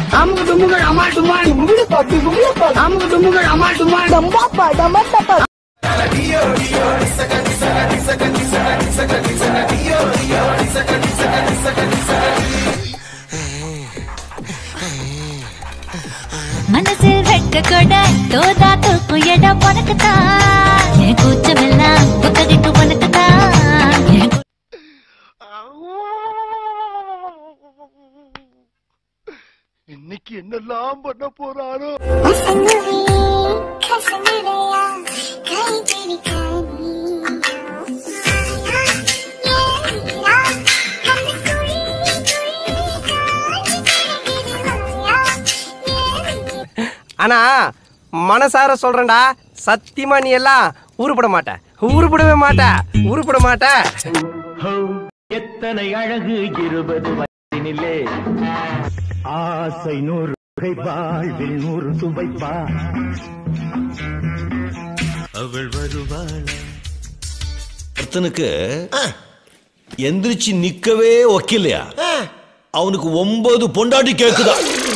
அமுக்கு டுமுகள் அமால் டுமால் அமுக்கு டுமுகள் அமால் டுமால் டம்பாப்பா டமட்டப்பா மனசில் வெட்க கொட தோதா தூக்கும் இடம் உனக்குத்தான் என் கூச்சமெல்லாம் புத்தகிட்டு உனக்குத்தான் என் இன்னைக்கு என்னெல்லாம் பண்ண போறாரோ ஆனா மனசார சொல்றேன்டா சத்தியமா நீ எல்லாம் உருப்பட மாட்ட உருப்படவே மாட்ட உருப்பட மாட்ட எத்தனை அழகு இருபது வயதினிலே ஆசை நூறு வகை வாழ்வில் நூறு சுவைப்பா அவள் வருவாள் ஒருத்தனுக்கு எந்திரிச்சு நிக்கவே ஒக்கில்லையா அவனுக்கு ஒன்பது பொண்டாட்டி கேக்குதா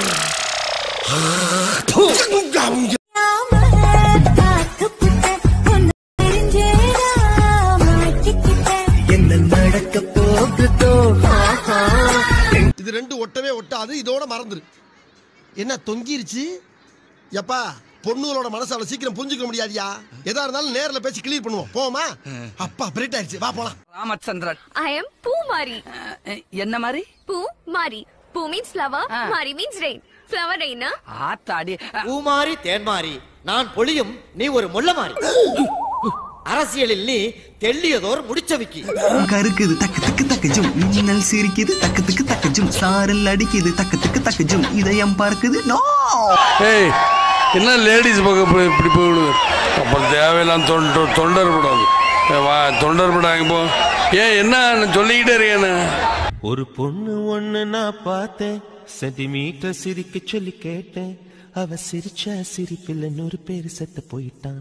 என்ன நடக்க போகுதோ இது ரெண்டு ஒட்டவே ஒட்டாது இதோட மறந்துரு என்ன தொங்கிருச்சு எப்பா பொண்ணுகளோட மனசு அவ்வளவு சீக்கிரம் புரிஞ்சுக்க முடியாதியா எதா இருந்தாலும் நேர்ல பேசி கிளியர் பண்ணுவோம் போமா அப்பா பிரிட் ஆயிடுச்சு வா போலாம் ராமச்சந்திரன் I am Pumari. என்ன மாதிரி Poo Mari. Poo means flower. Mari means rain. Flower rain, huh? ஆத்தாடி பூமாரி தேன்மாரி நான் பொழியும் நீ ஒரு முள்ள மாறி அரசியலில் நீ தெள்ளியதோர் முடிச்சவிக்கி கருக்குது தக்கு தக்கு தக்கு ஜும் மின்னல் சிரிக்குது தக்கு தக்கு தக்கு ஜும் சாரல் அடிக்குது தக்கு தக்கு தக்கு ஜும் இதயம் பார்க்குது நோ ஏய் என்ன லேடிஸ் பக்கம் போய் இப்படி போயிடுது அப்புறம் தேவையில்லாம் தொண்டு தொண்டர் படாது வா தொண்டர் படாங்க போ ஏன் என்ன நான் சொல்லிக்கிட்டே இருக்கேன்னு ஒரு பொண்ணு ஒண்ணு நான் பார்த்தேன் சென்டிமீட்டர் சிரிக்க சொல்லி கேட்டேன் அவ சிரிச்ச சிரிப்பில் நூறு பேர் செத்து போயிட்டான்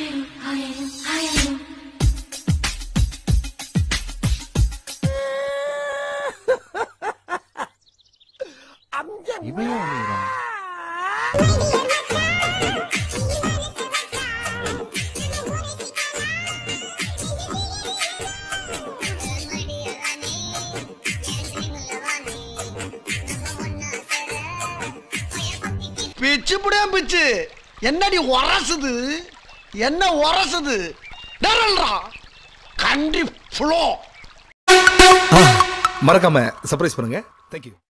பிச்சு புடியா பிச்சு என்னடி உரசுது என்ன உரசுது டரல்ரா கண்டி ஃப்ளோ மறக்காம சர்ப்ரைஸ் பண்ணுங்க தேங்க்யூ